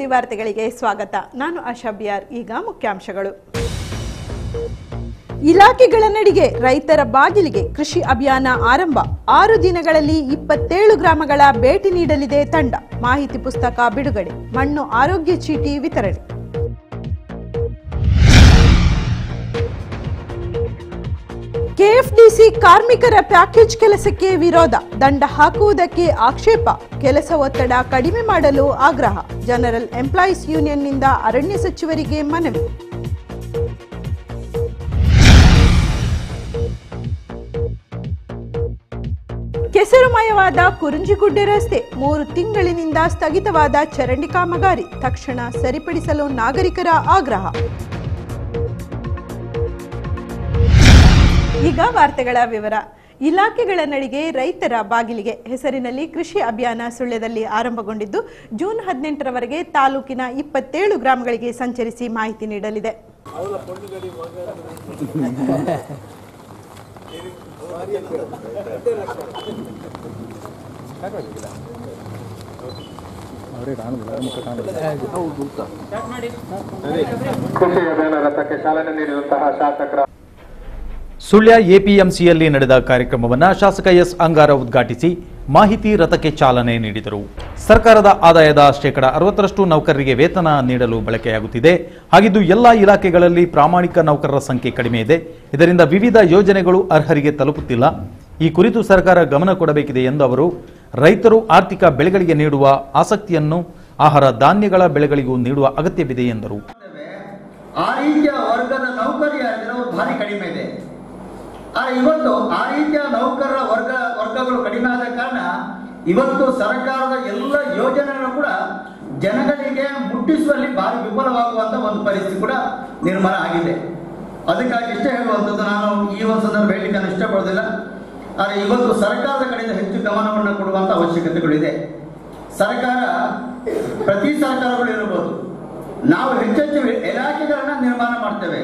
ವಾರ್ತೆಗಳಿಗೆ ಸ್ವಾಗತ ನಾನು ಆಶಾ ಬಿಯಾರ್ ಈಗ ಮುಖ್ಯಾಂಶಗಳು ಇಲಾಖೆಗಳ ನಡಿಗೆ ರೈತರ ಬಾಗಿಲಿಗೆ ಕೃಷಿ ಅಭಿಯಾನ ಆರಂಭ ಆರು ದಿನಗಳಲ್ಲಿ ಇಪ್ಪತ್ತೇಳು ಗ್ರಾಮಗಳ ಭೇಟಿ ನೀಡಲಿದೆ ತಂಡ ಮಾಹಿತಿ ಪುಸ್ತಕ ಬಿಡುಗಡೆ ಮಣ್ಣು ಆರೋಗ್ಯ ಚೀಟಿ ವಿತರಣೆ ಕೆಎಫ್ಡಿಸಿ ಕಾರ್ಮಿಕರ ಪ್ಯಾಕೇಜ್ ಕೆಲಸಕ್ಕೆ ವಿರೋಧ ದಂಡ ಹಾಕುವುದಕ್ಕೆ ಆಕ್ಷೇಪ ಕೆಲಸ ಒತ್ತಡ ಕಡಿಮೆ ಮಾಡಲು ಆಗ್ರಹ ಜನರಲ್ ಎಂಪ್ಲಾಯೀಸ್ ಯೂನಿಯನ್ನಿಂದ ಅರಣ್ಯ ಸಚಿವರಿಗೆ ಮನವಿ ಕೆಸರುಮಯವಾದ ಕುರುಂಜಿಗುಡ್ಡೆ ರಸ್ತೆ ಮೂರು ತಿಂಗಳಿನಿಂದ ಸ್ಥಗಿತವಾದ ಚರಂಡಿ ಕಾಮಗಾರಿ ತಕ್ಷಣ ಸರಿಪಡಿಸಲು ನಾಗರಿಕರ ಆಗ್ರಹ ಈಗ ವಾರ್ತೆಗಳ ವಿವರ ಇಲಾಖೆಗಳ ನಡಿಗೆ ರೈತರ ಬಾಗಿಲಿಗೆ ಹೆಸರಿನಲ್ಲಿ ಕೃಷಿ ಅಭಿಯಾನ ಸುಳ್ಯದಲ್ಲಿ ಆರಂಭಗೊಂಡಿದ್ದು ಜೂನ್ ಹದಿನೆಂಟರವರೆಗೆ ತಾಲೂಕಿನ ಇಪ್ಪತ್ತೇಳು ಗ್ರಾಮಗಳಿಗೆ ಸಂಚರಿಸಿ ಮಾಹಿತಿ ನೀಡಲಿದೆ ಕೃಷಿ ಅಭಿಯಾನ ರಥಕ್ಕೆ ಚಾಲನೆ ನೀಡಿದಂತಹ ಶಾಸಕರ ಸುಳ್ಯ ಎಪಿಎಂಸಿಯಲ್ಲಿ ನಡೆದ ಕಾರ್ಯಕ್ರಮವನ್ನು ಶಾಸಕ ಎಸ್ ಅಂಗಾರ ಉದ್ಘಾಟಿಸಿ ಮಾಹಿತಿ ರಥಕ್ಕೆ ಚಾಲನೆ ನೀಡಿದರು ಸರ್ಕಾರದ ಆದಾಯದ ಶೇಕಡ ಅರವತ್ತರಷ್ಟು ನೌಕರರಿಗೆ ವೇತನ ನೀಡಲು ಬಳಕೆಯಾಗುತ್ತಿದೆ ಹಾಗಿದ್ದು ಎಲ್ಲ ಇಲಾಖೆಗಳಲ್ಲಿ ಪ್ರಾಮಾಣಿಕ ನೌಕರರ ಸಂಖ್ಯೆ ಕಡಿಮೆ ಇದೆ ಇದರಿಂದ ವಿವಿಧ ಯೋಜನೆಗಳು ಅರ್ಹರಿಗೆ ತಲುಪುತ್ತಿಲ್ಲ ಈ ಕುರಿತು ಸರ್ಕಾರ ಗಮನ ಕೊಡಬೇಕಿದೆ ಎಂದು ಅವರು ರೈತರು ಆರ್ಥಿಕ ಬೆಳೆಗಳಿಗೆ ನೀಡುವ ಆಸಕ್ತಿಯನ್ನು ಆಹಾರ ಧಾನ್ಯಗಳ ಬೆಳೆಗಳಿಗೂ ನೀಡುವ ಅಗತ್ಯವಿದೆ ಎಂದರು ಆ ರೀತಿಯ ವರ್ಗದ ನೌಕರಿಯಾಗಿರೋ ಭಾರಿ ಕಡಿಮೆ ಇದೆ ಆದರೆ ಇವತ್ತು ಆ ರೀತಿಯ ನೌಕರರ ವರ್ಗ ವರ್ಗಗಳು ಕಡಿಮೆ ಆದ ಕಾರಣ ಇವತ್ತು ಸರ್ಕಾರದ ಎಲ್ಲ ಯೋಜನೆಗಳು ಕೂಡ ಜನಗಳಿಗೆ ಮುಟ್ಟಿಸುವಲ್ಲಿ ಭಾರಿ ವಿಫಲವಾಗುವಂತ ಒಂದು ಪರಿಸ್ಥಿತಿ ಕೂಡ ನಿರ್ಮಾಣ ಆಗಿದೆ ಅದಕ್ಕಾಗಿ ಇಷ್ಟ ಹೇಳುವಂಥದ್ದು ನಾನು ಈ ಒಂದು ಸಂದರ್ಭ ಹೇಳಲಿಕ್ಕೆ ನಾನು ಇಷ್ಟಪಡೋದಿಲ್ಲ ಆದರೆ ಇವತ್ತು ಸರ್ಕಾರದ ಕಡೆಯಿಂದ ಹೆಚ್ಚು ಗಮನವನ್ನು ಕೊಡುವಂತ ಅವಶ್ಯಕತೆಗಳಿದೆ ಸರ್ಕಾರ ಪ್ರತಿ ಸರ್ಕಾರಗಳು ಇರಬಹುದು ನಾವು ಹೆಚ್ಚೆಚ್ಚು ಇಲಾಖೆಗಳನ್ನ ನಿರ್ಮಾಣ ಮಾಡ್ತೇವೆ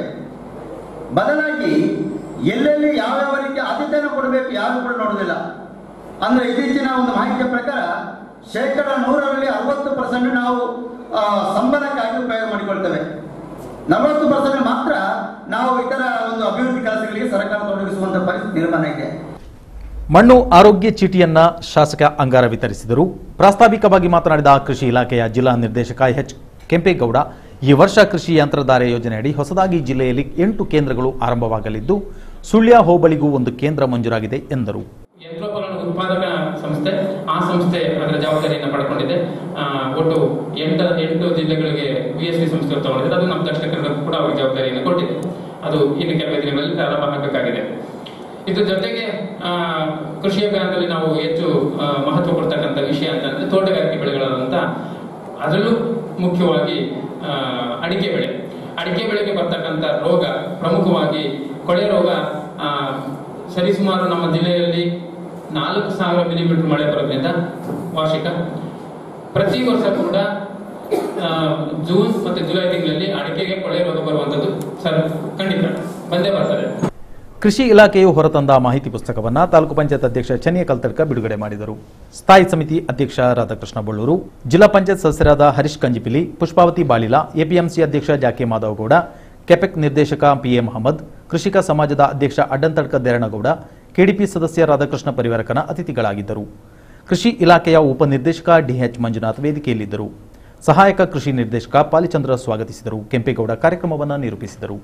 ಬದಲಾಗಿ ಎಲ್ಲೆಲ್ಲಿ ಯಾವ್ಯಾವ ರೀತಿಯ ಆದ್ಯತೆಯನ್ನು ಕೊಡಬೇಕು ಯಾರು ಕೂಡ ನೋಡೋದಿಲ್ಲ ಅಂದ್ರೆ ಇತ್ತೀಚಿನ ಒಂದು ಮಾಹಿತಿಯ ಪ್ರಕಾರ ಶೇಕಡ ನೂರರಲ್ಲಿ ಅರವತ್ತು ಪರ್ಸೆಂಟ್ ನಾವು ಆ, ಸಂಬಳಕ್ಕಾಗಿ ಉಪಯೋಗ ಮಾಡಿಕೊಳ್ತೇವೆ ನಲವತ್ತು ಪರ್ಸೆಂಟ್ ಮಾತ್ರ ನಾವು ಇತರ ಒಂದು ಅಭಿವೃದ್ಧಿ ಕೆಲಸಗಳಿಗೆ ಸರ್ಕಾರ ತೊಡಗಿಸುವಂತ ಪರಿಸ್ಥಿತಿ ನಿರ್ಮಾಣ ಇದೆ ಮಣ್ಣು ಆರೋಗ್ಯ ಚೀಟಿಯನ್ನ ಶಾಸಕ ಅಂಗಾರ ವಿತರಿಸಿದರು ಪ್ರಾಸ್ತಾವಿಕವಾಗಿ ಮಾತನಾಡಿದ ಕೃಷಿ ಇಲಾಖೆಯ ಜಿಲ್ಲಾ ನಿರ್ದೇಶಕ ಎಚ್ ಕೆಂಪೇಗೌಡ ಈ ವರ್ಷ ಕೃಷಿ ಯಂತ್ರಧಾರೆ ಯೋಜನೆಯಡಿ ಹೊಸದಾಗಿ ಜಿಲ್ಲೆಯಲ್ಲಿ ಎಂಟು ಕೇಂದ್ರಗಳು ಆರಂಭವಾಗಲಿದ್ದು ಸುಳ್ಯ ಹೋಬಳಿಗೂ ಒಂದು ಕೇಂದ್ರ ಮಂಜೂರಾಗಿದೆ ಎಂದರು ಯಂತ್ರೋಪಕರಣ ಉತ್ಪಾದಕ ಸಂಸ್ಥೆ ಆ ಸಂಸ್ಥೆ ಅದರ ಜವಾಬ್ದಾರಿಯನ್ನು ಪಡ್ಕೊಂಡಿದೆ ಆ, ಒಟ್ಟು ಎಂಟ ಎಂಟು ಜಿಲ್ಲೆಗಳಿಗೆ ಬಿ ಎಸ್ ಸಿ ಸಂಸ್ಥೆ ತಗೊಂಡಿದೆ ಅದು ನಮ್ಮ ದಕ್ಷಿಣ ಕನ್ನಡಕ್ಕೂ ಕೂಡ ಅವ್ರಿಗೆ ಜವಾಬ್ದಾರಿಯನ್ನು ಕೊಟ್ಟಿದೆ ಅದು ಇನ್ನು ಕೆಲವೇ ದಿನಗಳಲ್ಲಿ ಪ್ರಾರಂಭ ಆಗಬೇಕಾಗಿದೆ ಇದ್ರ ಜೊತೆಗೆ ಆ, ಕೃಷಿ ಅಭಿಯಾನದಲ್ಲಿ ನಾವು ಹೆಚ್ಚು ಆ, ಮಹತ್ವ ಕೊಡ್ತಕ್ಕಂಥ ವಿಷಯ ಅಂತಂದ್ರೆ ತೋಟಗಾರಿಕೆ ಬೆಳೆಗಳಾದಂತ ಅದರಲ್ಲೂ ಮುಖ್ಯವಾಗಿ ಆ, ಅಡಿಕೆ ಬೆಳೆ ಅಡಿಕೆ ಬೆಳೆಗೆ ಬರ್ತಕ್ಕಂಥ ರೋಗ ಪ್ರಮುಖವಾಗಿ ಕೊಳೆ ರೋಗ ಆ, ಸರಿಸುಮಾರು ನಮ್ಮ ಜಿಲ್ಲೆಯಲ್ಲಿ ನಾಲ್ಕು ಸಾವಿರ ಮಿಲಿಮೀಟರ್ ಮಳೆ ಬರೋದ್ರಿಂದ ವಾರ್ಷಿಕ ಪ್ರತಿ ವರ್ಷ ಕೂಡ ಆ, ಜೂನ್ ಮತ್ತೆ ಜುಲೈ ತಿಂಗಳಲ್ಲಿ ಅಡಿಕೆಗೆ ಕೊಳೆ ರೋಗ ಬರುವಂತದ್ದು ಸರ್ ಖಂಡಿತ ಬಂದೇ ಬರ್ತದೆ ಕೃಷಿ ಇಲಾಖೆಯು ಹೊರತಂದ ಮಾಹಿತಿ ಪುಸ್ತಕವನ್ನ ತಾಲೂಕು ಪಂಚಾಯತ್ ಅಧ್ಯಕ್ಷ ಚನ್ನಿಯ ಕಲ್ತಡ್ಕ ಬಿಡುಗಡೆ ಮಾಡಿದರು ಸ್ಥಾಯಿ ಸಮಿತಿ ಅಧ್ಯಕ್ಷ ರಾಧಾಕೃಷ್ಣ ಬಳ್ಳೂರು ಜಿಲ್ಲಾ ಪಂಚಾಯತ್ ಸದಸ್ಯರಾದ ಹರೀಶ್ ಕಂಜಿಪಿಲಿ ಪುಷ್ಪಾವತಿ ಬಾಳಿಲ ಎಪಿಎಂಸಿ ಅಧ್ಯಕ್ಷ ಜಾಕೆ ಮಾಧವಗೌಡ ಕೆಪೆಕ್ ನಿರ್ದೇಶಕ ಪಿಎ ಮಹಮ್ಮದ್ ಕೃಷಿಕ ಸಮಾಜದ ಅಧ್ಯಕ್ಷ ಅಡ್ಡಂತಡ್ಕ ದೇರಣಗೌಡ ಕೆಡಿಪಿ ಸದಸ್ಯ ರಾಧಾಕೃಷ್ಣ ಪರಿವಾರಕನ ಅತಿಥಿಗಳಾಗಿದ್ದರು ಕೃಷಿ ಇಲಾಖೆಯ ಉಪನಿರ್ದೇಶಕ ಡಿಎಚ್ ಮಂಜುನಾಥ್ ವೇದಿಕೆಯಲ್ಲಿದ್ದರು ಸಹಾಯಕ ಕೃಷಿ ನಿರ್ದೇಶಕ ಪಾಲಿಚಂದ್ರ ಸ್ವಾಗತಿಸಿದರು ಕೆಂಪೇಗೌಡ ಕಾರ್ಯಕ್ರಮವನ್ನು ನಿರೂಪಿಸಿದರು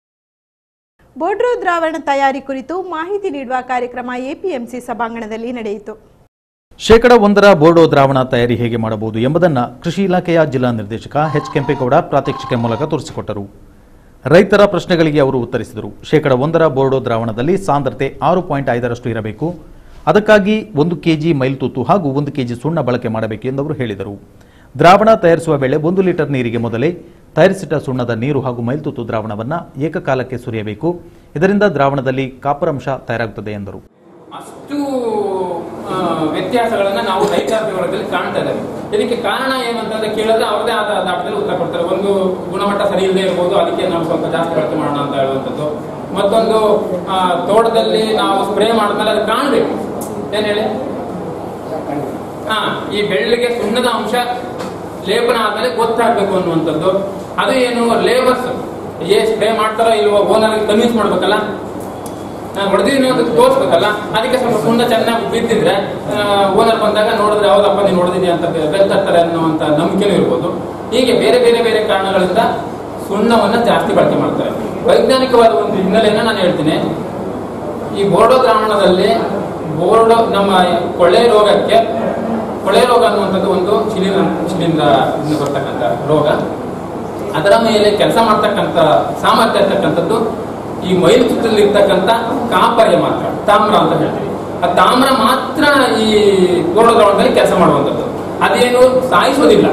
ಬೋಡ್ರೋ ದ್ರಾವಣ ತಯಾರಿ ಕುರಿತು ಮಾಹಿತಿ ನೀಡುವ ಕಾರ್ಯಕ್ರಮ ಎಪಿಎಂಸಿ ಸಭಾಂಗಣದಲ್ಲಿ ನಡೆಯಿತು ಶೇಕಡ ಒಂದರ ಬೋರ್ಡೋ ದ್ರಾವಣ ತಯಾರಿ ಹೇಗೆ ಮಾಡಬಹುದು ಎಂಬುದನ್ನು ಕೃಷಿ ಇಲಾಖೆಯ ಜಿಲ್ಲಾ ನಿರ್ದೇಶಕ ಎಚ್ ಕೆಂಪೇಗೌಡ ಪ್ರಾತ್ಯಕ್ಷಿಕೆ ಮೂಲಕ ತೋರಿಸಿಕೊಟ್ಟರು ರೈತರ ಪ್ರಶ್ನೆಗಳಿಗೆ ಅವರು ಉತ್ತರಿಸಿದರು ಶೇಕಡ ಒಂದರ ಬೋರ್ಡೋ ದ್ರಾವಣದಲ್ಲಿ ಸಾಂದ್ರತೆ ಆರು ಪಾಯಿಂಟ್ ಐದರಷ್ಟು ಇರಬೇಕು ಅದಕ್ಕಾಗಿ ಒಂದು ಕೆಜಿ ಮೈಲ್ತೂತು ಹಾಗೂ ಒಂದು ಕೆಜಿ ಸುಣ್ಣ ಬಳಕೆ ಮಾಡಬೇಕು ಎಂದು ಅವರು ಹೇಳಿದರು ದ್ರಾವಣ ತಯಾರಿಸುವ ವೇಳೆ ಒಂದು ಲೀಟರ್ ನೀರಿಗೆ ಮೊದಲೇ ತಯಾರಿಸಿಟ್ಟ ಸುಣ್ಣದ ನೀರು ಹಾಗೂ ಮೈಲ್ತೂತು ದ್ರಾವಣವನ್ನು ಏಕಕಾಲಕ್ಕೆ ಸುರಿಯಬೇಕು ಇದರಿಂದ ದ್ರಾವಣದಲ್ಲಿ ಕಾಪರಂಶ ತಯಾರಾಗುತ್ತದೆ ಎಂದರು ಅಷ್ಟು ಆ, ವ್ಯತ್ಯಾಸಗಳನ್ನ ನಾವು ರೈತಾಪಿ ವರ್ಗದಲ್ಲಿ ಕಾಣ್ತಾ ಇದ್ದೇವೆ ಇದಕ್ಕೆ ಕಾರಣ ಏನು ಅಂತಂದ್ರೆ ಕೇಳಿದ್ರೆ ಅವ್ರದೇ ಆದ ದಾಟದಲ್ಲಿ ಉತ್ತರ ಕೊಡ್ತಾರೆ ಒಂದು ಗುಣಮಟ್ಟ ಸರಿ ಇಲ್ಲದೆ ಇರ್ಬೋದು ಅದಕ್ಕೆ ನಾವು ಸ್ವಲ್ಪ ಜಾಸ್ತಿ ಬಳಕೆ ಮಾಡೋಣ ಅಂತ ಹೇಳುವಂಥದ್ದು ಮತ್ತೊಂದು ಆ, ತೋಟದಲ್ಲಿ ನಾವು ಸ್ಪ್ರೇ ಮಾಡಿದ್ಮೇಲೆ ಅದು ಕಾಣಬೇಕು ಏನ್ ಹೇಳಿ ಹಾ ಈ ಬೆಳ್ಳಿಗೆ ಸುಣ್ಣದ ಅಂಶ ಲೇಪನ ಆದ್ಮೇಲೆ ಗೊತ್ತಾಗ್ಬೇಕು ಅನ್ನುವಂಥದ್ದು ಅದು ಏನು ಲೇಬರ್ಸ್ ಏ ಸ್ಪ್ರೇ ಮಾಡ್ತಾರೋ ಇಲ್ವೋ ಓನರ್ ಕನ್ವಿನ್ಸ್ ಮಾಡ್ಬೇಕಲ್ಲ ನಾನು ಹೊಡೆದಿದ್ದೀನಿ ಅಂತ ತೋರಿಸ್ಬೇಕಲ್ಲ ಅದಕ್ಕೆ ಸ್ವಲ್ಪ ಸುಣ್ಣ ಚೆನ್ನಾಗಿ ಬಿದ್ದಿದ್ರೆ ಓನರ್ ಬಂದಾಗ ನೋಡಿದ್ರೆ ಹೌದಪ್ಪ ನೀನು ಹೊಡೆದಿದ್ಯಾ ಅಂತ ಬೆಲ್ತರ್ತಾರೆ ಅನ್ನುವಂಥ ನಂಬಿಕೆನೂ ಇರ್ಬೋದು ಹೀಗೆ ಬೇರೆ ಬೇರೆ ಬೇರೆ ಕಾರಣಗಳಿಂದ ಸುಣ್ಣವನ್ನ ಜಾಸ್ತಿ ಬಳಕೆ ಮಾಡ್ತಾರೆ ವೈಜ್ಞಾನಿಕವಾದ ಒಂದು ಹಿನ್ನೆಲೆಯನ್ನ ನಾನು ಹೇಳ್ತೀನಿ ಈ ಬೋರ್ಡೋ ದ್ರಾವಣದಲ್ಲಿ ಬೋರ್ಡೋ ನಮ್ಮ ಕೊಳೆ ರೋಗಕ್ಕೆ ಕೊಳೆ ರೋಗ ಅನ್ನುವಂಥದ್ದು ಒಂದು ಶಿಲೀಂಧ್ರ ಶಿಲೀಂಧ್ರ ಇಂದ ಬರ್ತಕ್ಕಂಥ ರೋಗ ಅದರ ಮೇಲೆ ಕೆಲಸ ಮಾಡ್ತಕ್ಕಂಥ ಸಾಮರ್ಥ್ಯ ಇರ್ತಕ್ಕಂಥದ್ದು ಈ ಮೈಲು ಸುತ್ತಲ್ಲಿ ಇರ್ತಕ್ಕಂಥ ಕಾಪರ್ಯ ಮಾತ್ರ ತಾಮ್ರ ಅಂತ ಹೇಳ್ತೀವಿ ಆ ತಾಮ್ರ ಮಾತ್ರ ಈ ಬೋರ್ಡೋ ದ್ರಾವಣದಲ್ಲಿ ಕೆಲಸ ಮಾಡುವಂಥದ್ದು ಅದೇನು ಸಾಯಿಸೋದಿಲ್ಲ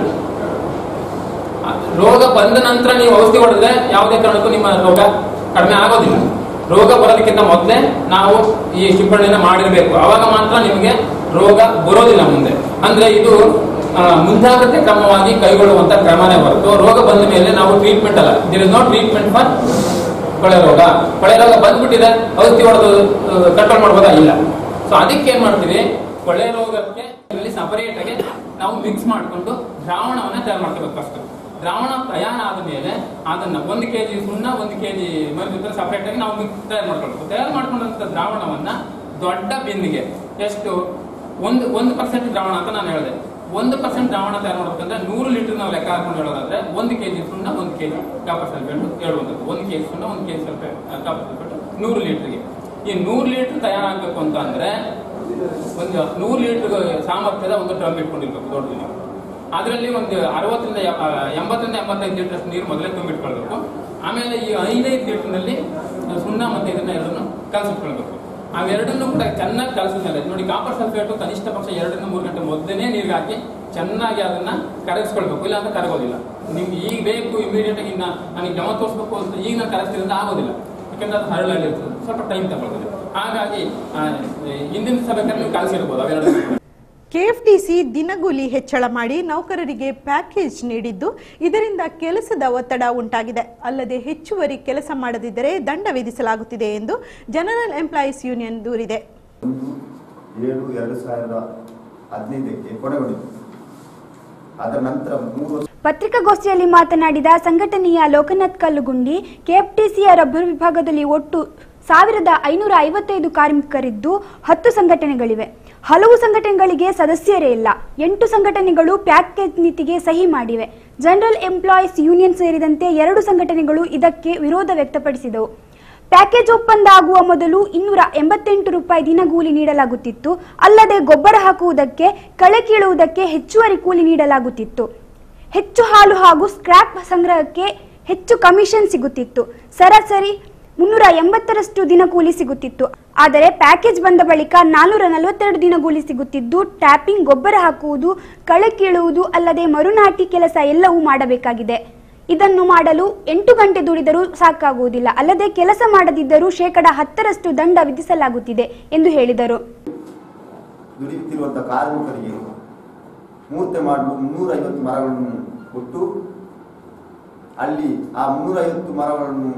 ಆ ರೋಗ ಬಂದ ನಂತರ ನೀವು ಔಷಧಿ ಹೊಡೆದ್ರೆ ಯಾವುದೇ ಕಾರಣಕ್ಕೂ ನಿಮ್ಮ ರೋಗ ಕಡಿಮೆ ಆಗೋದಿಲ್ಲ ರೋಗ ಬರೋದಕ್ಕಿಂತ ಮೊದಲೇ ನಾವು ಈ ಸಿಂಪಡಣೆನ ಮಾಡಿರಬೇಕು ಅವಾಗ ಮಾತ್ರ ನಿಮಗೆ ರೋಗ ಬರೋದಿಲ್ಲ ಮುಂದೆ ಅಂದ್ರೆ ಇದು ಆ, ಮುಂಜಾಗ್ರತೆ ಕ್ರಮವಾಗಿ ಕೈಗೊಳ್ಳುವಂತ ಕ್ರಮನೇ ಹೊರತು ರೋಗ ಬಂದ ಮೇಲೆ ನಾವು ಟ್ರೀಟ್ಮೆಂಟ್ ಅಲ್ಲ there is no treatment for ಕೊಳೆ ರೋಗ ಕೊಳೆ ರೋಗ ಬಂದ್ಬಿಟ್ಟಿದೆ ಔಷಧಿ ಹೊಡೆದು ಕಂಟ್ರೋಲ್ ಮಾಡ್ಬೋದಾ ಇಲ್ಲ ಸೊ ಅದಕ್ಕೆ ಏನ್ ಮಾಡ್ತೀವಿ ಕೊಳೆ ರೋಗಕ್ಕೆ ಇದರಲ್ಲಿ ಸಪರೇಟ್ ಆಗಿ ನಾವು ಮಿಕ್ಸ್ ಮಾಡ್ಕೊಂಡು ದ್ರಾವಣವನ್ನ ತಯಾರು ಮಾಡ್ಕೋಬೇಕು ಫಸ್ಟ್ ದ್ರಾವಣ ಪ್ರಯಾಣ ಆದ ಮೇಲೆ ಅದನ್ನ ಒಂದು ಕೆಜಿ ಸುಣ್ಣ ಒಂದು ಕೆಜಿ ಮರುಜೊತೆ ಸಪರೇಟ್ ಆಗಿ ನಾವು ಮಿಕ್ಸ್ ತಯಾರು ಮಾಡ್ಕೊಳ್ಬೇಕು ತಯಾರು ಮಾಡ್ಕೊಂಡಂತ ದ್ರಾವಣವನ್ನ ದೊಡ್ಡ ಬಿಂದಿಗೆ ಎಷ್ಟು ಒಂದು ಒಂದು ಪರ್ಸೆಂಟ್ ದ್ರಾವಣ ಅಂತ ನಾನು ಹೇಳಿದೆ ಒಂದು ಪರ್ಸೆಂಟ್ ದ್ರಾವಣ ತಯಾರು ಮಾಡ್ಬೇಕಂದ್ರೆ ನೂರು ಲೀಟರ್ ನಾವು ಲೆಕ್ಕ ಹಾಕೊಂಡು ಹೇಳೋದಾದ್ರೆ ಒಂದು ಕೆಜಿ ಸುಣ್ಣ ಒಂದು ಕೆಜಿ ಕಾಪರ್ ಸಲ್ಫೇಟ್ ಹೇಳುವಂಥದ್ದು ಒಂದು ಕೆಜಿ ಸುಣ್ಣ ಒಂದು ಕೆಜಿ ಸಲ್ಫೇಟ್ ಕಾಪರ್ ಸಲ್ಫೇಟ್ ನೂರು ಲೀಟರ್ಗೆ ಈ ನೂರು ಲೀಟರ್ ತಯಾರಾಗಬೇಕು ಅಂತ ಅಂದ್ರೆ ಒಂದು ನೂರು ಲೀಟರ್ ಸಾಮರ್ಥ್ಯದ ಒಂದು ಡ್ರಮ್ ಇಟ್ಕೊಂಡಿರ್ಬೇಕು ದೊಡ್ಡದು ನೀವು ಅದರಲ್ಲಿ ಒಂದು ಅರವತ್ತರಿಂದ ಎ- ಆ, ಎಂಬತ್ತರಿಂದ ಎಂಬತ್ತೈದು ಲೀಟರ್ ನೀರು ಮೊದಲೇ ತುಂಬಿಟ್ಕೊಳ್ಬೇಕು ಆಮೇಲೆ ಈ ಐದೈದು ಲೀಟರ್ನಲ್ಲಿ ಸುಣ್ಣ ಮತ್ತೆ ಇದನ್ನ ಎರಡನ್ನು ಕಲಸಿಟ್ಕೊಳ್ಬೇಕು ಅವೆರಡನ್ನು ಕೂಡ ಚೆನ್ನಾಗಿ ಕಲಸಿದ್ಮೇಲೆ ನೋಡಿ ಕಾಪರ್ ಸಲ್ಫೇಟು ಕನಿಷ್ಠ ಪಕ್ಷ ಎರಡರಿಂದ ಮೂರು ಗಂಟೆ ಮೊದಲನೇ ನೀರಿಗೆ ಹಾಕಿ ಚೆನ್ನಾಗಿ ಅದನ್ನ ಕರಗಿಸ್ಕೊಳ್ಬೇಕು ಇಲ್ಲ ಅಂತ ಕರಗೋದಿಲ್ಲ ನಿಮ್ಗೆ ಈಗ ಬೇಕು ಇಮಿಡಿಯೇಟ್ ಆಗಿ ಇನ್ನ ನನಗೆ ಗಮ ತೋರಿಸ್ಬೇಕು ಅಂತ ಈಗ ನಾನು ಕರಗಿಸ್ತಿದ್ರೆ ಆಗೋದಿಲ್ಲ ಯಾಕಂದ್ರೆ ಅದು ಹರಳಲ್ಲಿರ್ತದೆ ಸ್ವಲ್ಪ ಟೈಮ್ ತಗೊಳ್ತದೆ ಹಾಗಾಗಿ ಆ, ಹಿಂದಿನ ಸಭೆಯಲ್ಲಿ ನೀವು ಕಲಸಿರ್ಬೋದು ಅವೆರಡು ಕೆಎಫ್ಡಿಸಿ ದಿನಗೂಲಿ ಹೆಚ್ಚಳ ಮಾಡಿ ನೌಕರರಿಗೆ ಪ್ಯಾಕೇಜ್ ನೀಡಿದ್ದು ಇದರಿಂದ ಕೆಲಸದ ಒತ್ತಡ ಉಂಟಾಗಿದೆ ಅಲ್ಲದೆ ಹೆಚ್ಚುವರಿ ಕೆಲಸ ಮಾಡದಿದ್ದರೆ ದಂಡ ವಿಧಿಸಲಾಗುತ್ತಿದೆ ಎಂದು ಜನರಲ್ ಎಂಪ್ಲಾಯೀಸ್ ಯೂನಿಯನ್ ದೂರಿದೆ ಏಳು ಎರಡು ಸಾವಿರದ ಹದಿನೈದಕ್ಕೆ ಕೊನೆಗೊಂಡಿತು ಅದರ ನಂತರ ಮೂರು ವರ್ಷ ಪತ್ರಿಕಾಗೋಷ್ಠಿಯಲ್ಲಿ ಮಾತನಾಡಿದ ಸಂಘಟನೆಯ ಲೋಕನಾಥ್ ಕಲ್ಲುಗುಂಡಿ ಕೆಎಫ್ಟಿಸಿಯ ರಬ್ಬರ್ ವಿಭಾಗದಲ್ಲಿ ಒಟ್ಟು ಸಾವಿರದ ಐನೂರ ಐವತ್ತೈದು ಕಾರ್ಮಿಕರಿದ್ದು ಹತ್ತು ಸಂಘಟನೆಗಳಿವೆ ಹಲವು ಸಂಘಟನೆಗಳಿಗೆ ಸದಸ್ಯರೇ ಇಲ್ಲ ಎಂಟು ಸಂಘಟನೆಗಳು ಪ್ಯಾಕೇಜ್ ನೀತಿಗೆ ಸಹಿ ಮಾಡಿವೆ ಜನರಲ್ ಎಂಪ್ಲಾಯೀಸ್ ಯೂನಿಯನ್ ಸೇರಿದಂತೆ ಎರಡು ಸಂಘಟನೆಗಳು ಇದಕ್ಕೆ ವಿರೋಧ ವ್ಯಕ್ತಪಡಿಸಿದವು ಪ್ಯಾಕೇಜ್ ಒಪ್ಪಂದ ಆಗುವ ಮೊದಲು ಇನ್ನೂರ ಎಂಬತ್ತೆಂಟು ರೂಪಾಯಿ ದಿನಗೂಲಿ ನೀಡಲಾಗುತ್ತಿತ್ತು ಅಲ್ಲದೆ ಗೊಬ್ಬರ ಹಾಕುವುದಕ್ಕೆ ಕಳೆ ಕೀಳುವುದಕ್ಕೆ ಹೆಚ್ಚುವರಿ ಕೂಲಿ ನೀಡಲಾಗುತ್ತಿತ್ತು ಹೆಚ್ಚು ಹಾಲು ಹಾಗೂ ಸ್ಕ್ರ್ಯಾಪ್ ಸಂಗ್ರಹಕ್ಕೆ ಹೆಚ್ಚು ಕಮಿಷನ್ ಸಿಗುತ್ತಿತ್ತು ಸರಾಸರಿ ಮುನ್ನೂರ ಎಂಬತ್ತರಷ್ಟು ದಿನಗೂಲಿ ಸಿಗುತ್ತಿತ್ತು ಆದರೆ ಪ್ಯಾಕೇಜ್ ಬಂದ ಬಳಿಕ ನಾನ್ನೂರ ನಲವತ್ತೆರಡು ದಿನಗೂಲಿ ಸಿಗುತ್ತಿದ್ದು ಟ್ಯಾಪಿಂಗ್ ಗೊಬ್ಬರ ಹಾಕುವುದು ಕಳೆ ಕೀಳುವುದು ಅಲ್ಲದೆ ಮರುನಾಟಿ ಕೆಲಸ ಎಲ್ಲವೂ ಮಾಡಬೇಕಾಗಿದೆ ಇದನ್ನು ಮಾಡಲು ಎಂಟು ಗಂಟೆ ದುಡಿದರೂ ಸಾಕಾಗುವುದಿಲ್ಲ ಅಲ್ಲದೆ ಕೆಲಸ ಮಾಡದಿದ್ದರೂ ಶೇಕಡ ಹತ್ತರಷ್ಟು ದಂಡ ವಿಧಿಸಲಾಗುತ್ತಿದೆ ಎಂದು ಹೇಳಿದರು ದುಡಿಯುತ್ತಿರುವಂಥ ಕಾರ್ಮಿಕರಿಗೆ ಮೂರ್ತೆ ಮಾಡಲು ಮುನ್ನೂರೈವತ್ತು ಮರಗಳನ್ನು ಕೊಟ್ಟು ಅಲ್ಲಿ ಆ ಮುನ್ನೂರೈವತ್ತು ಮರಗಳನ್ನು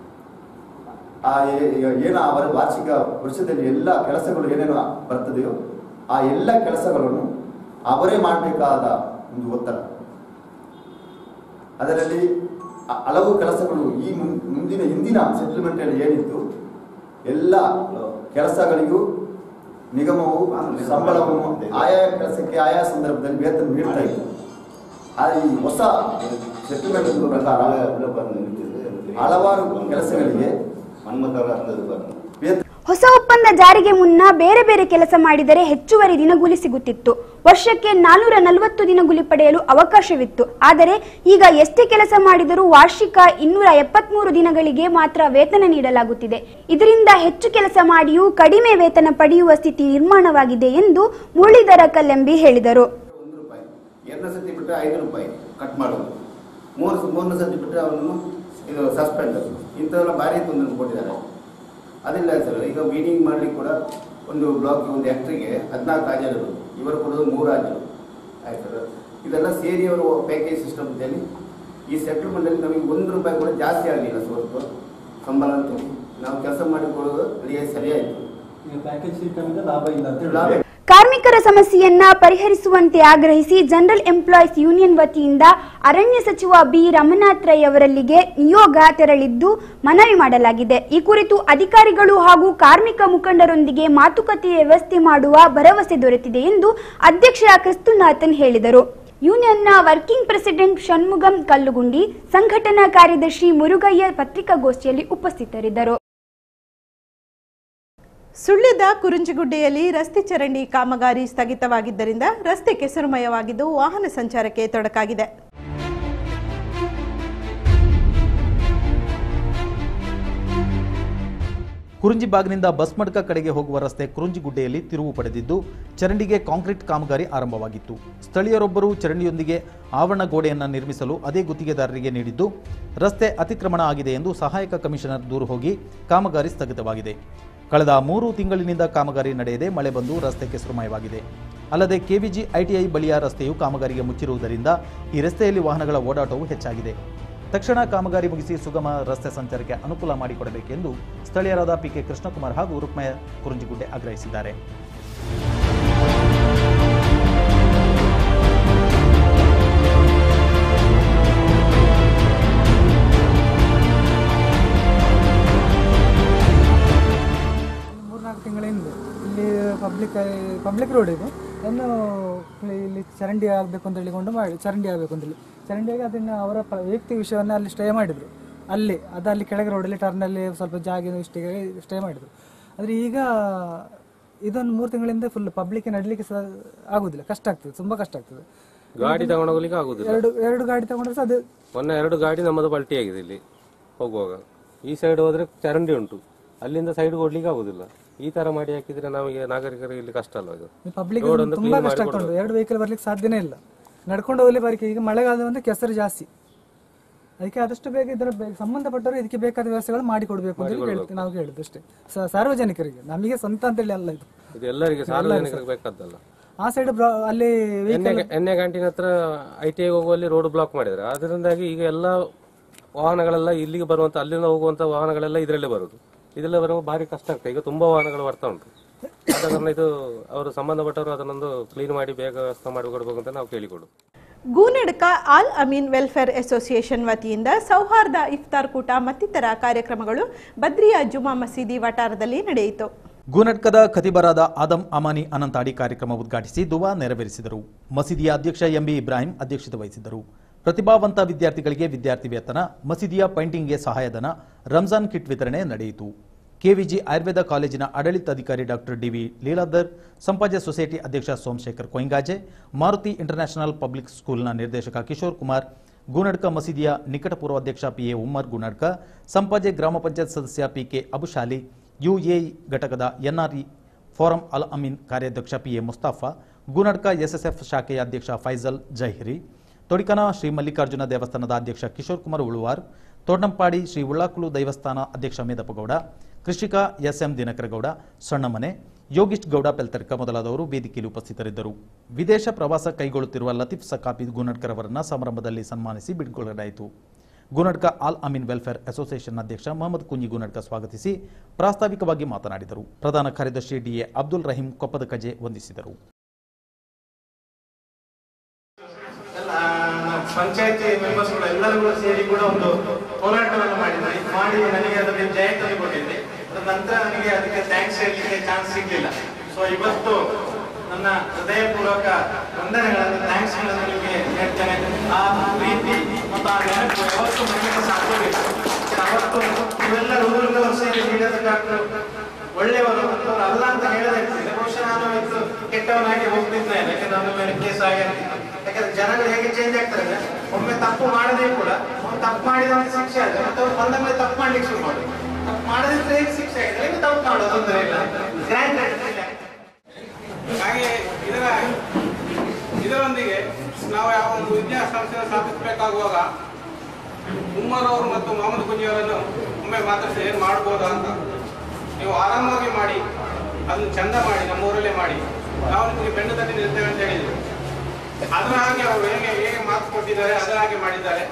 ಆ ಏ- ಏ- ಏನು ಅವರ ವಾರ್ಷಿಕ ವರ್ಷದಲ್ಲಿ ಎಲ್ಲ ಕೆಲಸಗಳು ಏನೇನು ಬರ್ತದೆಯೋ ಆ ಎಲ್ಲ ಕೆಲಸಗಳನ್ನು ಅವರೇ ಮಾಡಬೇಕಾದ ಒಂದು ಒತ್ತಡ ಅದರಲ್ಲಿ ಹ- ಹಲವು ಕೆಲಸಗಳು ಈ ಮುನ್- ಮುಂದಿನ ಹಿಂದಿನ ಸೆಟಲ್ಮೆಂಟ್ ಅಲ್ಲಿ ಏನಿತ್ತು ಎಲ್ಲ ಕೆಲಸಗಳಿಗೂ ನಿಗಮವು ಸಂಬಳವನ್ನು ಆಯಾ ಕೆಲಸಕ್ಕೆ ಆಯಾ ಸಂದರ್ಭದಲ್ಲಿ ವೇತನ ನೀಡ್ತಾ ಇತ್ತು ಆದರೆ ಈ ಹೊಸ ಸೆಟಲ್ಮೆಂಟ್ ಪ್ರಕಾರ ಹಲವಾರು ಕೆಲಸಗಳಿಗೆ ವೇತನ ಹೊಸ ಒಪ್ಪಂದ ಜಾರಿಗೆ ಮುನ್ನ ಬೇರೆ ಬೇರೆ ಕೆಲಸ ಮಾಡಿದರೆ ಹೆಚ್ಚುವರಿ ದಿನಗೂಲಿ ಸಿಗುತ್ತಿತ್ತು ವರ್ಷಕ್ಕೆ ನಾನೂರ ನಲವತ್ತು ದಿನಗೂಲಿ ಪಡೆಯಲು ಅವಕಾಶವಿತ್ತು ಆದರೆ ಈಗ ಎಷ್ಟೇ ಕೆಲಸ ಮಾಡಿದರೂ ವಾರ್ಷಿಕ ಇನ್ನೂರ ಎಪ್ಪತ್ಮೂರು ದಿನಗಳಿಗೆ ಮಾತ್ರ ವೇತನ ನೀಡಲಾಗುತ್ತಿದೆ ಇದರಿಂದ ಹೆಚ್ಚು ಕೆಲಸ ಮಾಡಿಯೂ ಕಡಿಮೆ ವೇತನ ಪಡೆಯುವ ಸ್ಥಿತಿ ನಿರ್ಮಾಣವಾಗಿದೆ ಎಂದು ಮುರಳೀಧರ ಕಲ್ಲೆಂಬಿ ಹೇಳಿದರು ಒಂದು ರೂಪಾಯಿ ಎರಡನೇ ಸತಿ ಬಿಟ್ಟರೆ ಐದು ರೂಪಾಯಿ ಕಟ್ ಮಾಡೋದು ಮೂರು ಮೂರನೇ ಸತಿ ಬಿಟ್ಟರೆ ಅವರನ್ನು ಇದು ಸಸ್ಪೆಂಡ್ ಇಂಥವೆಲ್ಲ ಭಾರಿ ತೊಂದರೆ ಕೊಟ್ಟಿದ್ದಾರೆ ಅದಿಲ್ಲ ಸರ್ ಈಗ ಮೀಟಿಂಗ್ ಮಾಡ್ಲಿಕ್ಕೆ ಕೂಡ ಒಂದು ಬ್ಲಾಕ್ ಒಂದು ಹೆಕ್ಟ್ರಿಗೆ ಹದಿನಾಲ್ಕು ಹಾಜರು ಇವರು ಕೊಡೋದು ಮೂರು ಹಾಜರು ಆಯ್ತು ಸರ್ ಇದೆಲ್ಲ ಸೇರಿ ಅವರು ಪ್ಯಾಕೇಜ್ ಸಿಸ್ಟಮ್ದಲ್ಲಿ ಈ ಸೆಟಲ್ಮೆಂಟಲ್ಲಿ ನಮಗೆ ಒಂದು ರೂಪಾಯಿ ಕೂಡ ಜಾಸ್ತಿ ಆಗಲಿಲ್ಲ ಸ್ವಲ್ಪ ಸಂಬಳ ಅಂತೂ ನಾವು ಕೆಲಸ ಮಾಡಿಕೊಳ್ಳೋದು ಅಲ್ಲಿಗೆ ಸರಿಯಾಯಿತು ಪ್ಯಾಕೇಜ್ ಸಿಸ್ಟಮ್ ಲಾಭ ಇಲ್ಲ ಅಂತ ಲಾಭ ಹೇಳಿ ಕಾರ್ಮಿಕ ಕಾರ್ಮಿಕರ ಸಮಸ್ಯೆಯನ್ನ ಪರಿಹರಿಸುವಂತೆ ಆಗ್ರಹಿಸಿ ಜನರಲ್ ಎಂಪ್ಲಾಯೀಸ್ ಯೂನಿಯನ್ ವತಿಯಿಂದ ಅರಣ್ಯ ಸಚಿವ ಬಿ ರಮನಾಥ್ ರೈ ಅವರಲ್ಲಿಗೆ ನಿಯೋಗ ತೆರಳಿದ್ದು ಮನವಿ ಮಾಡಲಾಗಿದೆ ಈ ಕುರಿತು ಅಧಿಕಾರಿಗಳು ಹಾಗೂ ಕಾರ್ಮಿಕ ಮುಖಂಡರೊಂದಿಗೆ ಮಾತುಕತೆ ವ್ಯವಸ್ಥೆ ಮಾಡುವ ಭರವಸೆ ದೊರೆತಿದೆ ಎಂದು ಅಧ್ಯಕ್ಷ ಕ್ರಿಸ್ತುನಾಥನ್ ಹೇಳಿದರು ಯೂನಿಯನ್ನ ವರ್ಕಿಂಗ್ ಪ್ರೆಸಿಡೆಂಟ್ ಷಣ್ಮುಗಂ ಕಲ್ಲುಗುಂಡಿ ಸಂಘಟನಾ ಕಾರ್ಯದರ್ಶಿ ಮುರುಗಯ್ಯ ಪತ್ರಿಕಾಗೋಷ್ಠಿಯಲ್ಲಿ ಉಪಸ್ಥಿತರಿದ್ದರು ಸುಳ್ಯದ ಕುರುಂಜಿಗುಡ್ಡೆಯಲ್ಲಿ ರಸ್ತೆ ಚರಂಡಿ ಕಾಮಗಾರಿ ಸ್ಥಗಿತವಾಗಿದ್ದರಿಂದ ರಸ್ತೆ ಕೆಸರುಮಯವಾಗಿದ್ದು ವಾಹನ ಸಂಚಾರಕ್ಕೆ ತೊಡಕಾಗಿದೆ ಕುರುಂಜಿಬಾಗ್ನಿಂದ ಬಸ್ಮಡ್ಕ ಕಡೆಗೆ ಹೋಗುವ ರಸ್ತೆ ಕುರುಂಜಿಗುಡ್ಡೆಯಲ್ಲಿ ತಿರುವು ಪಡೆದಿದ್ದು ಚರಂಡಿಗೆ ಕಾಂಕ್ರೀಟ್ ಕಾಮಗಾರಿ ಆರಂಭವಾಗಿತ್ತು ಸ್ಥಳೀಯರೊಬ್ಬರು ಚರಂಡಿಯೊಂದಿಗೆ ಆವರಣ ಗೋಡೆಯನ್ನು ನಿರ್ಮಿಸಲು ಅದೇ ಗುತ್ತಿಗೆದಾರರಿಗೆ ನೀಡಿದ್ದು ರಸ್ತೆ ಅತಿಕ್ರಮಣ ಆಗಿದೆ ಎಂದು ಸಹಾಯಕ ಕಮಿಷನರ್ ದೂರು ಹೋಗಿ ಕಾಮಗಾರಿ ಸ್ಥಗಿತವಾಗಿದೆ ಕಳೆದ ಮೂರು ತಿಂಗಳಿನಿಂದ ಕಾಮಗಾರಿ ನಡೆಯದೆ ಮಳೆ ಬಂದು ರಸ್ತೆ ಕೆಸರುಮಯವಾಗಿದೆ ಅಲ್ಲದೆ ಕೆವಿಜಿ ಐಟಿಐ ಬಳಿಯ ರಸ್ತೆಯು ಕಾಮಗಾರಿಗೆ ಮುಚ್ಚಿರುವುದರಿಂದ ಈ ರಸ್ತೆಯಲ್ಲಿ ವಾಹನಗಳ ಓಡಾಟವು ಹೆಚ್ಚಾಗಿದೆ ತಕ್ಷಣ ಕಾಮಗಾರಿ ಮುಗಿಸಿ ಸುಗಮ ರಸ್ತೆ ಸಂಚಾರಕ್ಕೆ ಅನುಕೂಲ ಮಾಡಿಕೊಡಬೇಕೆಂದು ಸ್ಥಳೀಯರಾದ ಪಿಕೆ ಕೃಷ್ಣಕುಮಾರ್ ಹಾಗೂ ರುಕ್ಮಯ ಕುರುಂಜಿಗುಡ್ಡೆ ಆಗ್ರಹಿಸಿದ್ದಾರೆ ಮೂರ್ನಾಲ್ಕು ತಿಂಗಳ ಹಿಂದೆ ಇಲ್ಲಿ ಪಬ್ಲಿಕ್ ಪಬ್ಲಿಕ್ ರೋಡ್ ಇದು ಅದನ್ನು ಇಲ್ಲಿ ಚರಂಡಿ ಆಗಬೇಕು ಅಂತ ಹೇಳಿಕೊಂಡು ಮಾಡಿ ಚರಂಡಿ ಆಗಬೇಕು ಅಂತೇಳಿ ಚರಂಡಿಯಾಗಿ ಅದನ್ನು ಅವರ ಪ- ವೈಯಕ್ತಿಕ ವಿಷಯವನ್ನು ಅಲ್ಲಿ ಸ್ಟೇ ಮಾಡಿದರು ಅಲ್ಲಿ ಅದು ಅಲ್ಲಿ ಕೆಳಗೆ ರೋಡಲ್ಲಿ ಟರ್ನಲ್ಲಿ ಸ್ವಲ್ಪ ಜಾಗ ಇಷ್ಟಿಗೆ ಸ್ಟೇ ಮಾಡಿದರು ಆದರೆ ಈಗ ಇದೊಂದು ಮೂರು ತಿಂಗಳಿಂದ ಫುಲ್ ಪಬ್ಲಿಕ್ ನಡಲಿಕ್ಕೆ ಸಹ ಆಗುದಿಲ್ಲ ಕಷ್ಟ ಆಗ್ತದೆ ತುಂಬ ಕಷ್ಟ ಆಗ್ತದೆ ಗಾಡಿ ತಗೊಂಡೋಗ್ಲಿಕ್ಕೆ ಆಗುದಿಲ್ಲ ಎರಡು ಎರಡು ಗಾಡಿ ತಗೊಂಡ್ರೆ ಸಹ ಅದು ಮೊನ್ನೆ ಎರಡು ಗಾಡಿ ನಮ್ಮದು ಪಲ್ಟಿ ಆಗಿದೆ ಇಲ್ಲಿ ಹೋಗುವಾಗ ಈ ಸೈಡ್ ಹೋದ್ರೆ ಚರಂಡಿ ಉಂಟು ಅಲ್ಲಿಂದ ಸೈಡ್ ಓಡ್ಲಿಕ್ಕೆ ಆಗುದಿಲ್ಲ ಈ ತರ ಮಾಡಿ ಹಾಕಿದ್ರೆ ನಮಗೆ ನಾಗರಿಕರಿಗೆ ಇಲ್ಲಿ ಕಷ್ಟ ಅಲ್ವಾ ಇದು ಪಬ್ಲಿಕ್ Road ಒಂದು ತುಂಬಾ clean ಕಷ್ಟ ಮಾಡಿ ಆಗ್ತಾ ಉಂಟು ಕೊಡ್ಬೇಕು. ಎರಡು ವೆಹಿಕಲ್ ಬರ್ಲಿಕ್ಕೆ ಸಾಧ್ಯನೇ ಇಲ್ಲ ನಡ್ಕೊಂಡು ಹೋಗ್ಲಿ ಬಾರಿಕೆ ಈಗ ಮಳೆಗಾಲ ಅಂದ್ರೆ ಕೆಸರು ಜಾಸ್ತಿ ಅದಕ್ಕೆ ಆದಷ್ಟು ಬೇಗ ಇದರ ಬೆ- ಸಂಬಂಧಪಟ್ಟವರು ಇದಕ್ಕೆ ಬೇಕಾದ ವ್ಯವಸ್ಥೆಗಳು ಮಾಡಿಕೊಡ್ಬೇಕು ಅಂತ ಹೇಳಿ ಕೇಳ್ತೀವಿ ನಾವು ಕೇಳುದು ಅಷ್ಟೇ ಸ- ಸಾರ್ವಜನಿಕರಿಗೆ ನಮಗೆ ಸ್ವಂತ ಅಂತ ಹೇಳಿ ಅಲ್ಲ ಇದು ಇದು ಎಲ್ಲರಿಗೆ ಸಾರ್ವಜನಿಕರಿಗೆ ಬೇಕಾದ್ದಲ್ಲ ಆ ಸೈಡ್ ಅಲ್ಲಿ ಎಣ್ಣೆ ವೆಹಿಕಲ್ ಎಣ್ಣೆ ಕ್ಯಾಂಟೀನ್ ಹತ್ರ ಐ ಟಿ ಐ ಹೋಗುವಲ್ಲಿ ರೋಡ್ ಬ್ಲಾಕ್ ಮಾಡಿದ್ರೆ ಅದರಿಂದಾಗಿ ಈಗ ಎಲ್ಲ ವಾಹನಗಳೆಲ್ಲ ಇಲ್ಲಿಗೆ ಬರುವಂತ ಅಲ್ಲಿಂದ ಹೋಗುವಂತ ವಾಹನಗಳೆಲ್ಲ ಇದರಲ್ಲೇ ಬರುದು ಇದೆಲ್ಲ ಬರುವಾಗ ಭಾರಿ ಕಷ್ಟ ಆಗ್ತದೆ ಈಗ ತುಂಬಾ ವಾಹನಗಳು ಬರ್ತಾ ಉಂಟು ಆದ ಕಾರಣ ಇದು ಅವರು ಸಂಬಂಧಪಟ್ಟವರು ಅದನ್ನೊಂದು ಕ್ಲೀನ್ ಮಾಡಿ ಬೇಗ ವ್ಯವಸ್ಥೆ ಮಾಡಿಕೊಡ್ಬೇಕು ಅಂತ ನಾವು ಕೇಳಿಕೊಡು ಗೂನಡ್ಕ ಆಲ್ ಅಮೀನ್ ವೆಲ್ಫೇರ್ ಅಸೋಸಿಯೇಷನ್ ವತಿಯಿಂದ ಸೌಹಾರ್ದ ಇಫ್ತಾರ್ ಕೂಟ ಮತ್ತಿತರ ಕಾರ್ಯಕ್ರಮಗಳು ಬದ್ರಿಯಾ ಜುಮಾ ಮಸೀದಿ ವಟಾರದಲ್ಲಿ ನಡೆಯಿತು ಗೂನಟ್ಕದ ಖತಿಬರಾದ ಆದಂ ಅಮಾನಿ ಅನಂತಾಡಿ ಕಾರ್ಯಕ್ರಮ ಉದ್ಘಾಟಿಸಿ ದುವಾ ನೆರವೇರಿಸಿದರು ಮಸೀದಿಯ ಅಧ್ಯಕ್ಷ ಎಂಬಿ ಇಬ್ರಾಹಿಂ ಅಧ್ಯಕ್ಷತೆ ವಹಿಸಿದ್ದರು ಪ್ರತಿಭಾವಂತ ವಿದ್ಯಾರ್ಥಿಗಳಿಗೆ ವಿದ್ಯಾರ್ಥಿ ವೇತನ ಮಸೀದಿಯ ಪೈಂಟಿಂಗ್ಗೆ ಸಹಾಯಧನ ರಂಜಾನ್ ಕಿಟ್ ವಿತರಣೆ ನಡೆಯಿತು ಕೆವಿಜಿ ಆಯುರ್ವೇದ ಕಾಲೇಜಿನ ಆಡಳಿತಾಧಿಕಾರಿ doctor DV Leeladhar Sampaje society ಅಧ್ಯಕ್ಷ ಸೋಮಶೇಖರ್ ಕೊಯ್ಂಗಾಜೆ ಮಾರುತಿ ಇಂಟರ್ನ್ಯಾಷನಲ್ ಪಬ್ಲಿಕ್ ಸ್ಕೂಲ್ನ ನಿರ್ದೇಶಕ ಕಿಶೋರ್ ಕುಮಾರ್ ಗೂನಡ್ಕ ಮಸೀದಿಯ ನಿಕಟಪೂರ್ವ ಅಧ್ಯಕ್ಷ ಪಿಎ ಉಮ್ಮರ್ ಗೂನಡ್ಕ ಸಂಪಾಜೆ ಗ್ರಾಮ ಪಂಚಾಯತ್ ಸದಸ್ಯ ಪಿಕೆ ಅಬುಶಾಲಿ ಯುಎಇ ಘಟಕದ ಎನ್ಆರ್ಇ ಫೋರಂ ಅಲ್ ಅಮೀನ್ ಕಾರ್ಯಾಧ್ಯಕ್ಷ ಪಿಎ ಮುಸ್ತಾಫಾ ಗೂನಡ್ಕ ಎಸ್ಎಸ್ಎಫ್ ಶಾಖೆಯ ಅಧ್ಯಕ್ಷ ಫೈಜಲ್ ಜೈಹಿರಿ ತೊಡಿಕನ ಶ್ರೀ ಮಲ್ಲಿಕಾರ್ಜುನ ದೇವಸ್ಥಾನದ ಅಧ್ಯಕ್ಷ ಕಿಶೋರ್ ಕುಮಾರ್ ಉಳುವಾರ್ ತೋಡಂಪಾಡಿ ಶ್ರೀ ಉಳ್ಳಾಕುಲು ದೇವಸ್ಥಾನ ಅಧ್ಯಕ್ಷ ಮೇದಪ್ಪಗೌಡ ಕೃಷಿಕ ಎಸ್ಎಂ ದಿನಕರಗೌಡ ಸಣ್ಣಮನೆ ಯೋಗೀಶ್ ಗೌಡ ಪೆಲ್ತರ್ಕ ಮೊದಲಾದವರು ವೇದಿಕೆಯಲ್ಲಿ ಉಪಸ್ಥಿತರಿದ್ದರು ವಿದೇಶ ಪ್ರವಾಸ ಕೈಗೊಳ್ಳುತ್ತಿರುವ ಲತೀಫ್ ಸಕಾಪಿ ಗುನಡ್ಕರ್ ಅವರನ್ನ ಸಮಾರಂಭದಲ್ಲಿ ಸನ್ಮಾನಿಸಿ ಬಿಡುಗಡೆಯಾಯಿತು ಗುನಡ್ಕ ಆಲ್ ಅಮೀನ್ ವೆಲ್ಫೇರ್ ಅಸೋಸಿಯೇಷನ್ ಅಧ್ಯಕ್ಷ ಮೊಹಮ್ಮದ್ ಕುಂಜಿ ಗುನಡ್ಕ ಸ್ವಾಗತಿಸಿ ಪ್ರಾಸ್ತಾವಿಕವಾಗಿ ಮಾತನಾಡಿದರು ಪ್ರಧಾನ ಕಾರ್ಯದರ್ಶಿ ಡಿಎ ಅಬ್ದುಲ್ ರಹೀಂ ಕೊಪ್ಪದ ಕಜೆ ವಂದಿಸಿದರು ಪಂಚಾಯತಿ ಮೆಂಬರ್ಸ್ಗಳು ಎಲ್ಲರೂ ಕೂಡ ಸೇರಿ ಕೂಡ ಒಂದು ಹೋರಾಟವನ್ನು ಮಾಡಿದ್ವಿ ಮಾಡಿ ನನಗೆ ಅದರಲ್ಲಿ ಜಯ ತಂದುಕೊಟ್ಟಿದ್ದೆ ಅದ ನಂತರ ನನಗೆ ಅದಕ್ಕೆ ಥ್ಯಾಂಕ್ಸ್ ಹೇಳಲಿಕ್ಕೆ ಚಾನ್ಸ್ ಸಿಗ್ಲಿಲ್ಲ ಸೊ ಇವತ್ತು ನನ್ನ ಹೃದಯಪೂರ್ವಕ ವಂದನೆಗಳನ್ನು ಥ್ಯಾಂಕ್ಸ್ ಗಳನ್ನು ನಿಮಗೆ ಹೇಳ್ತೇನೆ ಆ ಪ್ರೀತಿ ಮತ್ತು ಆ ನೆನಪು ಯಾವತ್ತೂ ಮನೆಗೆ ಸಾಕೋಬೇಕು ಅವತ್ತು ನೀವೆಲ್ಲರೂ ಊರಿನವರು ಸೇರಿ ನೀಡದ ಡಾಕ್ಟರ್ ಒಳ್ಳೆಯವರು ಅಂತವ್ರು ಅಲ್ಲ ಅಂತ ಹೇಳದಿರ್ತದೆ ಬಹುಶಃ ನಾನು ಇವತ್ತು ಕೆಟ್ಟವನಾಗಿ ಹೋಗ್ತಿದ್ದೇನೆ ಯಾಕಂದ್ರೆ ನನ್ನ ಮೇಲೆ ಕೇಸ್ ಆಗಿರ್ತಿತ್ತು ಯಾಕಂದ್ರೆ ಜನಗಳು ಹೇಗೆ ಚೇಂಜ್ ಆಗ್ತಾರೆ ಅಂದ್ರೆ ಒಮ್ಮೆ ತಪ್ಪು ಮಾಡದೇ ಕೂಡ ಅವ್ನು ತಪ್ಪು ಮಾಡಿದ ಶಿಕ್ಷೆ ಆದ್ರೆ ಮತ್ತೆ ಅವ್ರು ಬಂದ ಮೇಲೆ ತಪ್ಪು ಮಾಡ್ಲಿಕ್ಕೆ ಶುರು ಮಾಡುದು ತಪ್ಪು ಮಾಡದಿದ್ರೆ ಹೇಗೆ ಶಿಕ್ಷೆ ಆಗಿದೆ ಹೇಗೆ ತಪ್ಪು ಮಾಡೋದು ತೊಂದರೆ ಇಲ್ಲ ಗ್ರ್ಯಾಂಡ್ ಹಾಗೆ ಇದರ ಇದರೊಂದಿಗೆ ನಾವು ಯಾವ ಒಂದು ವಿದ್ಯಾ ಸಂಸ್ಥೆಯನ್ನು ಸ್ಥಾಪಿಸಬೇಕಾಗುವಾಗ ಉಮ್ಮರ್ ಅವರು ಮತ್ತು ಮೊಹಮ್ಮದ್ ಕುಂಜಿಯವರನ್ನು ಒಮ್ಮೆ ಮಾತಾಡಿಸಿ ಏನು ಮಾಡ್ಬೋದಾ ಅಂತ ನೀವು ಆರಾಮಾಗಿ ಮಾಡಿ ಅದನ್ನು ಚಂದ ಮಾಡಿ ನಮ್ಮ ಊರಲ್ಲೇ ಮಾಡಿ ನಾವು ನಿಮಗೆ ಬೆನ್ನು ತಟ್ಟಿ ನಿಲ್ತೇವೆ ಅಂತ ಹೇಳಿದ್ರು ಅದರ ಹಾಗೆ ಅವರು ಹೇಗೆ ಹೇಗೆ ಮಾತು ಕೊಟ್ಟಿದ್ದಾರೆ ಅದರ ಹಾಗೆ ಮಾಡಿದ್ದಾರೆ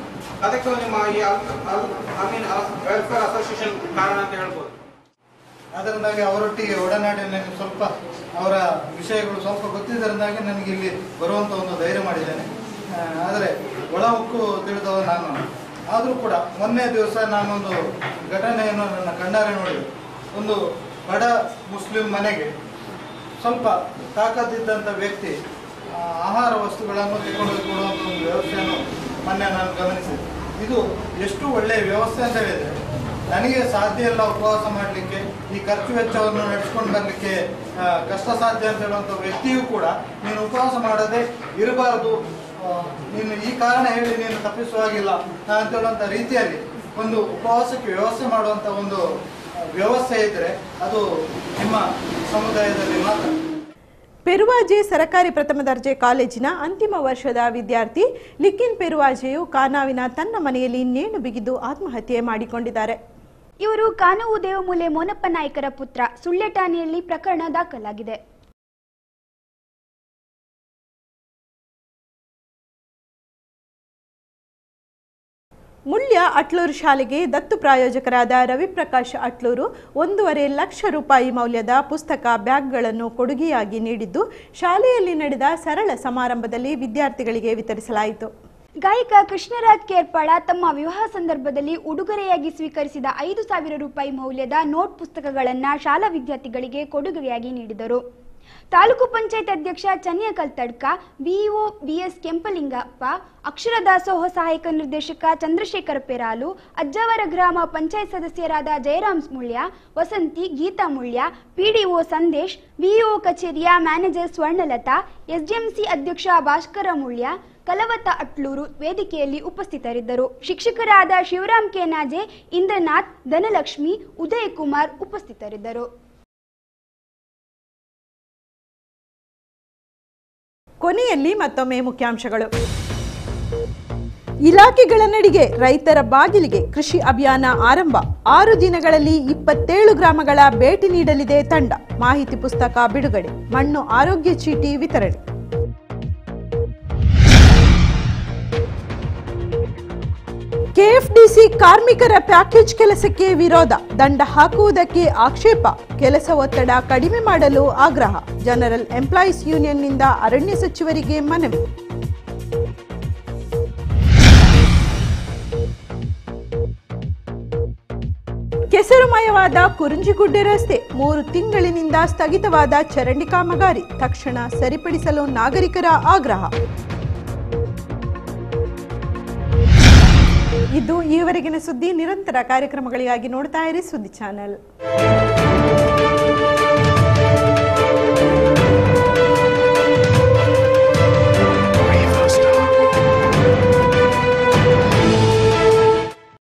ಅದಕ್ಕೆ ನಿಮ್ಮ ಈ ಐ ಮೀನ್ ವೆಲ್ಫೇರ್ ಅಸೋಸಿಯೇಷನ್ ಕಾರಣ ಅಂತ ಹೇಳ್ಬೋದು ಅದರಿಂದಾಗಿ ಅವರೊಟ್ಟಿಗೆ ಒಡನಾಡಿ ನನಗೆ ಸ್ವಲ್ಪ ಅವರ ವಿಷಯಗಳು ಸ್ವಲ್ಪ ಗೊತ್ತಿದ್ದರಿಂದಾಗಿ ನನಗೆ ಇಲ್ಲಿ ಬರುವಂಥ ಒಂದು ಧೈರ್ಯ ಮಾಡಿದ್ದೇನೆ ಆ, ಆದರೆ ಒಳ ಉಕ್ಕು ತಿಳಿದವ ನಾನು ಆದರೂ ಕೂಡ ಮೊನ್ನೆ ದಿವಸ ನಾನೊಂದು ಘಟನೆಯನ್ನು ನನ್ನ ಕಣ್ಣಾರೆ ನೋಡಿದೆ ಒಂದು ಬಡ ಮುಸ್ಲಿಂ ಮನೆಗೆ ಸ್ವಲ್ಪ ತಾಕತ್ತಿದ್ದಂಥ ವ್ಯಕ್ತಿ ಆ, ಆಹಾರ ವಸ್ತುಗಳನ್ನು ತಗೊಂಡು ಕೊಡುವಂಥ ಒಂದು ವ್ಯವಸ್ಥೆಯನ್ನು ಮೊನ್ನೆ ನಾನು ಗಮನಿಸಿದೆ ಇದು ಎಷ್ಟು ಒಳ್ಳೆಯ ವ್ಯವಸ್ಥೆ ಅಂತ ಹೇಳಿದರೆ ನನಗೆ ಸಾಧ್ಯ ಇಲ್ಲ ಉಪವಾಸ ಮಾಡಲಿಕ್ಕೆ ಈ ಖರ್ಚು ವೆಚ್ಚವನ್ನು ನಡೆಸ್ಕೊಂಡು ಬರಲಿಕ್ಕೆ ಕಷ್ಟ ಸಾಧ್ಯ ಅಂತ ಹೇಳುವಂಥ ವ್ಯಕ್ತಿಯೂ ಕೂಡ ನೀನು ಉಪವಾಸ ಮಾಡದೆ ಇರಬಾರ್ದು ಆ, ನೀನು ಈ ಕಾರಣ ಹೇಳಿ ನೀನು ತಪ್ಪಿಸುವಾಗಿಲ್ಲ ಅಂತ ಹೇಳುವಂಥ ರೀತಿಯಲ್ಲಿ ಒಂದು ಉಪವಾಸಕ್ಕೆ ವ್ಯವಸ್ಥೆ ಮಾಡುವಂಥ ಒಂದು ಆ, ವ್ಯವಸ್ಥೆ ಇದ್ದರೆ ಅದು ನಿಮ್ಮ ಸಮುದಾಯದಲ್ಲಿ ಮಾತ್ರ ಪೆರುವಾಜೆ ಸರಕಾರಿ ಪ್ರಥಮ ದರ್ಜೆ ಕಾಲೇಜಿನ ಅಂತಿಮ ವರ್ಷದ ವಿದ್ಯಾರ್ಥಿ ಲಿಕ್ಕಿನ್ ಪೆರುವಾಜೆಯು ಕಾನಾವಿನ ತನ್ನ ಮನೆಯಲ್ಲಿ ನೇಣು ಬಿಗಿದು ಆತ್ಮಹತ್ಯೆ ಮಾಡಿಕೊಂಡಿದ್ದಾರೆ ಇವರು ಕಾನೂವು ದೇವಮೂಲೆ ಮೋನಪ್ಪ ನಾಯ್ಕರ ಪುತ್ರ ಸುಳ್ಯ ಠಾಣೆಯಲ್ಲಿ ಪ್ರಕರಣ ದಾಖಲಾಗಿದೆ ಮುಳ್ಯ ಅಟ್ಲೂರು ಶಾಲೆಗೆ ದತ್ತು ಪ್ರಾಯೋಜಕರಾದ ರವಿಪ್ರಕಾಶ್ ಅಟ್ಲೂರು ಒಂದೂವರೆ ಲಕ್ಷ ರೂಪಾಯಿ ಮೌಲ್ಯದ ಪುಸ್ತಕ ಬ್ಯಾಗ್ಗಳನ್ನು ಕೊಡುಗೆಯಾಗಿ ನೀಡಿದ್ದು ಶಾಲೆಯಲ್ಲಿ ನಡೆದ ಸರಳ ಸಮಾರಂಭದಲ್ಲಿ ವಿದ್ಯಾರ್ಥಿಗಳಿಗೆ ವಿತರಿಸಲಾಯಿತು ಗಾಯಕ ಕೃಷ್ಣರಾಜ್ ಕೇರ್ಪಾಡ ತಮ್ಮ ವಿವಾಹ ಸಂದರ್ಭದಲ್ಲಿ ಉಡುಗೊರೆಯಾಗಿ ಸ್ವೀಕರಿಸಿದ ಐದು ಸಾವಿರ ರೂಪಾಯಿ ಮೌಲ್ಯದ ನೋಟ್ ಪುಸ್ತಕಗಳನ್ನು ಶಾಲಾ ವಿದ್ಯಾರ್ಥಿಗಳಿಗೆ ಕೊಡುಗೆಯಾಗಿ ನೀಡಿದರು ತಾಲೂಕು ಪಂಚಾಯತ್ ಅಧ್ಯಕ್ಷ ಚನಿಯ ಕಲ್ತಡ್ಕ ಬಿಇಒ ಬಿಎಸ್ ಕೆಂಪಲಿಂಗಪ್ಪ ಅಕ್ಷರ ದಾಸೋಹ ಸಹಾಯಕ ನಿರ್ದೇಶಕ ಚಂದ್ರಶೇಖರ ಪೆರಾಲು ಅಜ್ಜವರ ಗ್ರಾಮ ಪಂಚಾಯತ್ ಸದಸ್ಯರಾದ ಜಯರಾಮ್ ಮುಳ್ಯ ವಸಂತಿ ಗೀತಾ ಮುಳ್ಯ ಪಿಡಿಒ ಸಂದೇಶ್ ಬಿಇಒ ಕಚೇರಿಯ ಮ್ಯಾನೇಜರ್ ಸ್ವರ್ಣಲತಾ ಎಸ್ಡಿಎಂಸಿ ಅಧ್ಯಕ್ಷ ಭಾಸ್ಕರ ಮುಳ್ಯ ಕಲವತ್ತ ಅಟ್ಲೂರು ವೇದಿಕೆಯಲ್ಲಿ ಉಪಸ್ಥಿತರಿದ್ದರು ಶಿಕ್ಷಕರಾದ ಶಿವರಾಮ್ ಕೆನಾಜೆ ಇಂದ್ರನಾಥ್ ಧನಲಕ್ಷ್ಮಿ ಉದಯ್ ಕುಮಾರ್ ಉಪಸ್ಥಿತರಿದ್ದರು ಕೊನೆಯಲ್ಲಿ ಮತ್ತೊಮ್ಮೆ ಮುಖ್ಯಾಂಶಗಳು ಇಲಾಖೆಗಳ ನಡಿಗೆ ರೈತರ ಬಾಗಿಲಿಗೆ ಕೃಷಿ ಅಭಿಯಾನ ಆರಂಭ ಆರು ದಿನಗಳಲ್ಲಿ ಇಪ್ಪತ್ತೇಳು ಗ್ರಾಮಗಳ ಭೇಟಿ ನೀಡಲಿದೆ ತಂಡ ಮಾಹಿತಿ ಪುಸ್ತಕ ಬಿಡುಗಡೆ ಮಣ್ಣು ಆರೋಗ್ಯ ಚೀಟಿ ವಿತರಣೆ ಕೆಎಫ್ಡಿಸಿ ಕಾರ್ಮಿಕರ ಪ್ಯಾಕೇಜ್ ಕೆಲಸಕ್ಕೆ ವಿರೋಧ ದಂಡ ಹಾಕುವುದಕ್ಕೆ ಆಕ್ಷೇಪ ಕೆಲಸ ಒತ್ತಡ ಕಡಿಮೆ ಮಾಡಲು ಆಗ್ರಹ ಜನರಲ್ ಎಂಪ್ಲಾಯೀಸ್ ಯೂನಿಯನ್ನಿಂದ ಅರಣ್ಯ ಸಚಿವರಿಗೆ ಮನವಿ ಕೆಸರುಮಯವಾದ ಕುರುಂಜಿಗುಡ್ಡೆ ರಸ್ತೆ ಮೂರು ತಿಂಗಳಿನಿಂದ ಸ್ಥಗಿತವಾದ ಚರಂಡಿ ಕಾಮಗಾರಿ ತಕ್ಷಣ ಸರಿಪಡಿಸಲು ನಾಗರಿಕರ ಆಗ್ರಹ ಇದು ಈವರೆಗಿನ ಸುದ್ದಿ ನಿರಂತರ ಕಾರ್ಯಕ್ರಮಗಳಿಗಾಗಿ ನೋಡ್ತಾ ಇರಿ ಸುದ್ದಿ ಚಾನೆಲ್